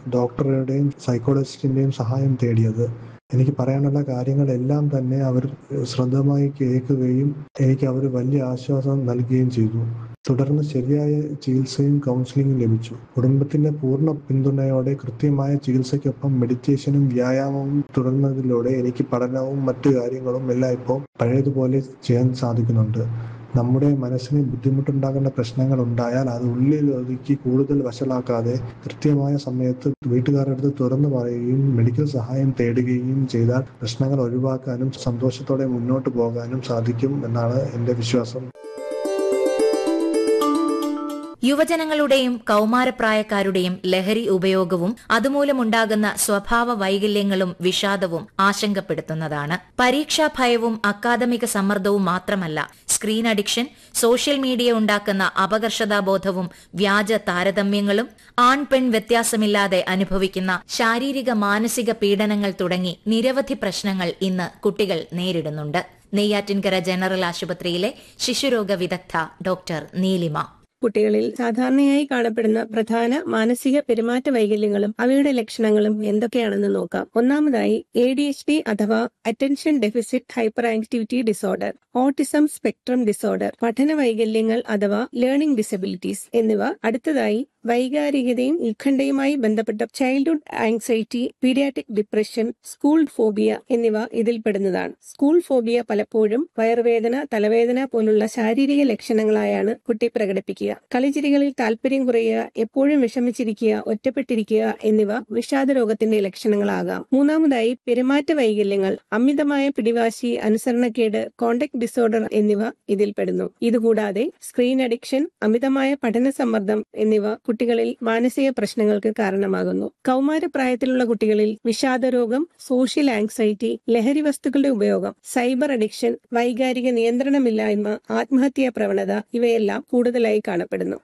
ഡോക്ടറുടെയും സൈക്കോളജിസ്റ്റിന്റെയും സഹായം തേടിയത് എനിക്ക് പറയാനുള്ള കാര്യങ്ങളെല്ലാം തന്നെ അവർ ശ്രദ്ധമായി കേൾക്കുകയും എനിക്ക് അവർ വലിയ ആശ്വാസം നൽകുകയും ചെയ്തു തുടർന്ന് ശരിയായ ചികിത്സയും കൗൺസിലിംഗും ലഭിച്ചു കുടുംബത്തിന്റെ പൂർണ്ണ പിന്തുണയോടെ കൃത്യമായ ചികിത്സയ്ക്കൊപ്പം മെഡിറ്റേഷനും വ്യായാമവും തുടർന്നതിലൂടെ എനിക്ക് പഠനവും മറ്റു കാര്യങ്ങളും എല്ലാം ഇപ്പോൾ പഴയതുപോലെ ചെയ്യാൻ സാധിക്കുന്നുണ്ട് നമ്മുടെ മനസ്സിന് ബുദ്ധിമുട്ടുണ്ടാകുന്ന പ്രശ്നങ്ങൾ ഉണ്ടായാൽ അത് ഉള്ളിൽ ഒതുക്കി കൂടുതൽ വഷളാക്കാതെ കൃത്യമായ സമയത്ത് വീട്ടുകാരുടെ അടുത്ത് തുറന്നു പറയുകയും മെഡിക്കൽ സഹായം തേടുകയും ചെയ്താൽ പ്രശ്നങ്ങൾ ഒഴിവാക്കാനും സന്തോഷത്തോടെ മുന്നോട്ട് പോകാനും സാധിക്കും എന്നാണ് എൻ്റെ വിശ്വാസം യുവജനങ്ങളുടെയും കൌമാരപ്രായക്കാരുടെയും ലഹരി ഉപയോഗവും അതുമൂലമുണ്ടാകുന്ന സ്വഭാവ വൈകല്യങ്ങളും വിഷാദവും ആശങ്കപ്പെടുത്തുന്നതാണ് പരീക്ഷാ ഭയവും അക്കാദമിക സമ്മർദ്ദവും മാത്രമല്ല സ്ക്രീൻ അഡിക്ഷൻ സോഷ്യൽ മീഡിയ ഉണ്ടാക്കുന്ന അപകർഷതാബോധവും വ്യാജ താരതമ്യങ്ങളും ആൺ പെൺ വ്യത്യാസമില്ലാതെ അനുഭവിക്കുന്ന ശാരീരിക മാനസിക പീഡനങ്ങൾ തുടങ്ങി നിരവധി പ്രശ്നങ്ങൾ ഇന്ന് കുട്ടികൾ നേരിടുന്നുണ്ട് നെയ്യാറ്റിൻകര ജനറൽ ആശുപത്രിയിലെ ശിശുരോഗ വിദഗ്ധ ഡോക്ടർ നീലിമ കുട്ടികളിൽ സാധാരണയായി കാണപ്പെടുന്ന പ്രധാന മാനസിക പെരുമാറ്റ വൈകല്യങ്ങളും അവയുടെ ലക്ഷണങ്ങളും എന്തൊക്കെയാണെന്ന് നോക്കാം ഒന്നാമതായി എ ഡി എച്ച് ഡി അഥവാ attention deficit hyperactivity disorder autism spectrum disorder പഠന വൈകല്യങ്ങൾ അഥവാ ലേണിംഗ് ഡിസബിലിറ്റീസ് എന്നിവ അടുത്തതായി വൈകാരികതയും ഉത്കണ്ഠയുമായി ബന്ധപ്പെട്ട childhood anxiety paediatric depression school phobia എന്നിവ ഇതിൽപ്പെടുന്നതാണ് സ്കൂൾ ഫോബിയ പലപ്പോഴും വയറുവേദന തലവേദന പോലുള്ള ശാരീരിക ലക്ഷണങ്ങളായാണ് കുട്ടി പ്രകടിപ്പിക്കുക കളിച്ചിരികളിൽ താല്പര്യം കുറയുക എപ്പോഴും വിഷമിച്ചിരിക്കുക ഒറ്റപ്പെട്ടിരിക്കുക എന്നിവ വിഷാദ രോഗത്തിന്റെ ലക്ഷണങ്ങളാകാം മൂന്നാമതായി പെരുമാറ്റ വൈകല്യങ്ങൾ അമിതമായ പിടിവാശി അനുസരണക്കേട് കോണ്ടക്ട് ഡിസോർഡർ എന്നിവ ഇതിൽപ്പെടുന്നു ഇതുകൂടാതെ സ്ക്രീൻ അഡിക്ഷൻ അമിതമായ പഠന സമ്മർദ്ദം എന്നിവ കുട്ടികളിൽ മാനസിക പ്രശ്നങ്ങൾക്ക് കാരണമാകുന്നു കൗമാരപ്രായത്തിലുള്ള കുട്ടികളിൽ വിഷാദരോഗം സോഷ്യൽ ആങ്സൈറ്റി ലഹരി വസ്തുക്കളുടെ ഉപയോഗം സൈബർ അഡിക്ഷൻ വൈകാരിക നിയന്ത്രണമില്ലായ്മ ആത്മഹത്യാ പ്രവണത ഇവയെല്ലാം കൂടുതലായി കാണപ്പെടുന്നു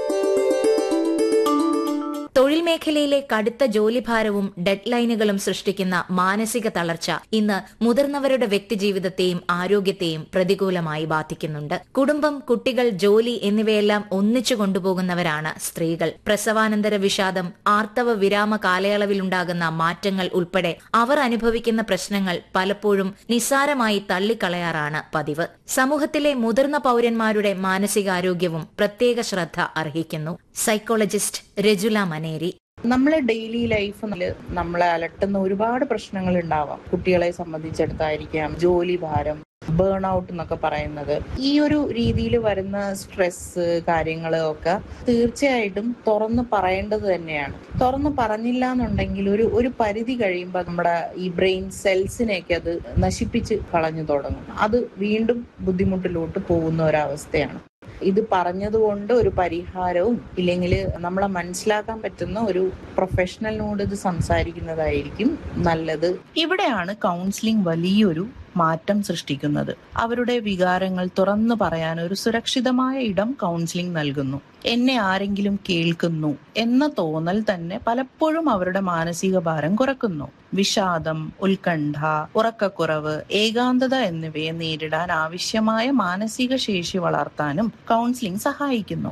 തൊഴിൽ മേഖലയിലെ കടുത്ത ജോലിഭാരവും ഡെഡ്ലൈനുകളും സൃഷ്ടിക്കുന്ന മാനസിക തളർച്ച ഇന്ന് മുതിർന്നവരുടെ വ്യക്തിജീവിതത്തെയും ആരോഗ്യത്തെയും പ്രതികൂലമായി ബാധിക്കുന്നുണ്ട് കുടുംബം കുട്ടികൾ ജോലി എന്നിവയെല്ലാം ഒന്നിച്ചു കൊണ്ടുപോകുന്നവരാണ് സ്ത്രീകൾ പ്രസവാനന്തര വിഷാദം ആർത്തവ വിരാമ കാലയളവിലുണ്ടാകുന്ന മാറ്റങ്ങൾ ഉൾപ്പെടെ അവർ അനുഭവിക്കുന്ന പ്രശ്നങ്ങൾ പലപ്പോഴും നിസ്സാരമായി തള്ളിക്കളയാറാണ് പതിവ് സമൂഹത്തിലെ മുതിർന്ന പൌരന്മാരുടെ മാനസികാരോഗ്യവും പ്രത്യേക ശ്രദ്ധ അർഹിക്കുന്നു സൈക്കോളജിസ്റ്റ് രജുല മനേരി നമ്മളെ ഡെയിലി ലൈഫിൽ നമ്മളെ അലട്ടുന്ന ഒരുപാട് പ്രശ്നങ്ങൾ ഉണ്ടാവാം കുട്ടികളെ സംബന്ധിച്ചിടത്തായിരിക്കാം ജോലി ഭാരം ബേൺ ഔട്ട് എന്നൊക്കെ പറയുന്നത് ഈ ഒരു രീതിയിൽ വരുന്ന സ്ട്രെസ് കാര്യങ്ങൾ ഒക്കെ തീർച്ചയായിട്ടും തുറന്ന് പറയേണ്ടത് തന്നെയാണ് തുറന്ന് പറഞ്ഞില്ല എന്നുണ്ടെങ്കിൽ ഒരു ഒരു പരിധി കഴിയുമ്പോൾ നമ്മുടെ ഈ ബ്രെയിൻ സെൽസിനെയൊക്കെ അത് നശിപ്പിച്ച് കളഞ്ഞു തുടങ്ങും അത് വീണ്ടും ബുദ്ധിമുട്ടിലോട്ട് പോകുന്ന ഒരവസ്ഥയാണ് ഇത് പറഞ്ഞതുകൊണ്ട് ഒരു പരിഹാരവും ഇല്ലെങ്കിൽ നമ്മളെ മനസ്സിലാക്കാൻ പറ്റുന്ന ഒരു പ്രൊഫഷണലിനോട് ഇത് സംസാരിക്കുന്നതായിരിക്കും നല്ലത് ഇവിടെയാണ് കൗൺസിലിംഗ് വലിയൊരു മാറ്റം സൃഷ്ടിക്കുന്നത് അവരുടെ വികാരങ്ങൾ തുറന്നു പറയാൻ ഒരു സുരക്ഷിതമായ ഇടം കൗൺസിലിംഗ് നൽകുന്നു എന്നെ ആരെങ്കിലും കേൾക്കുന്നു എന്ന തോന്നൽ തന്നെ പലപ്പോഴും അവരുടെ മാനസിക ഭാരം കുറക്കുന്നു വിഷാദം ഉത്കണ്ഠ ഉറക്കക്കുറവ് ഏകാന്തത എന്നിവയെ നേരിടാൻ ആവശ്യമായ മാനസിക ശേഷി വളർത്താനും കൗൺസിലിംഗ് സഹായിക്കുന്നു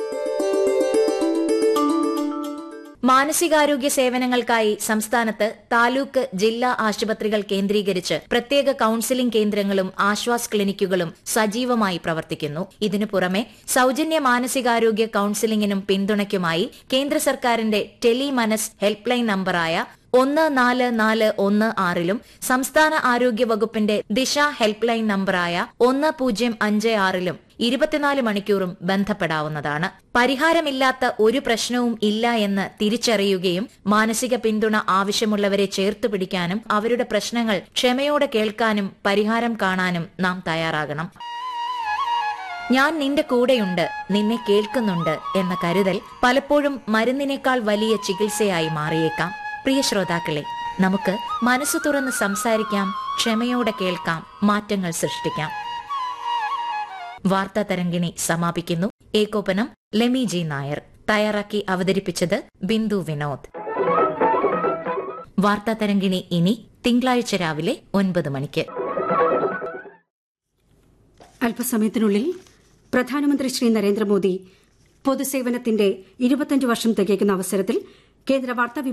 മാനസികാരോഗ്യ സേവനങ്ങൾക്കായി സംസ്ഥാനത്ത് താലൂക്ക് ജില്ലാ ആശുപത്രികൾ കേന്ദ്രീകരിച്ച് പ്രത്യേക കൌൺസിലിംഗ് കേന്ദ്രങ്ങളും ആശ്വാസ് ക്ലിനിക്കുകളും സജീവമായി പ്രവർത്തിക്കുന്നു ഇതിനു പുറമെ സൌജന്യ മാനസികാരോഗ്യ കൌൺസിലിംഗിനും പിന്തുണയ്ക്കുമായി കേന്ദ്ര സർക്കാരിന്റെ ടെലി മനസ് ഹെൽപ്പ് ലൈൻ നമ്പറായ ഒന്ന് നാല് നാല് ഒന്ന് ആറിലും സംസ്ഥാന ആരോഗ്യ വകുപ്പിന്റെ ദിശ ഹെൽപ്പ് ലൈൻ നമ്പറായ ഒന്ന് പൂജ്യം അഞ്ച് ആറിലും ഇരുപത്തിനാല് മണിക്കൂറും ബന്ധപ്പെടാവുന്നതാണ് പരിഹാരമില്ലാത്ത ഒരു പ്രശ്നവും ഇല്ല എന്ന് തിരിച്ചറിയുകയും മാനസിക പിന്തുണ ആവശ്യമുള്ളവരെ ചേർത്ത് പിടിക്കാനും അവരുടെ പ്രശ്നങ്ങൾ ക്ഷമയോടെ കേൾക്കാനും പരിഹാരം കാണാനും നാം തയ്യാറാകണം ഞാൻ നിന്റെ കൂടെയുണ്ട് നിന്നെ കേൾക്കുന്നുണ്ട് എന്ന കരുതൽ പലപ്പോഴും മരുന്നിനേക്കാൾ വലിയ ചികിത്സയായി മാറിയേക്കാം പ്രിയ ശ്രോതാക്കളെ നമുക്ക് മനസ്സു തുറന്ന് സംസാരിക്കാം ക്ഷമയോടെ കേൾക്കാം മാറ്റങ്ങൾ സൃഷ്ടിക്കാം വാർത്താ തരംഗിണി സമാപിക്കുന്നു ഏകോപനം ലെമി ജി നായർ തയ്യാറാക്കി അവതരിപ്പിച്ചത് ബിന്ദു വിനോദ് വാർത്താ തരംഗിണി ഇനി തിങ്കളാഴ്ച രാവിലെ ഒൻപത് മണിക്ക് അല്പസമയത്തിനുള്ളിൽ പ്രധാനമന്ത്രി ശ്രീ നരേന്ദ്രമോദി പൊതുസേവനത്തിന്റെ ഇരുപത്തിയഞ്ച് വർഷം തികയ്ക്കുന്ന അവസരത്തിൽ കേന്ദ്ര വാർത്താ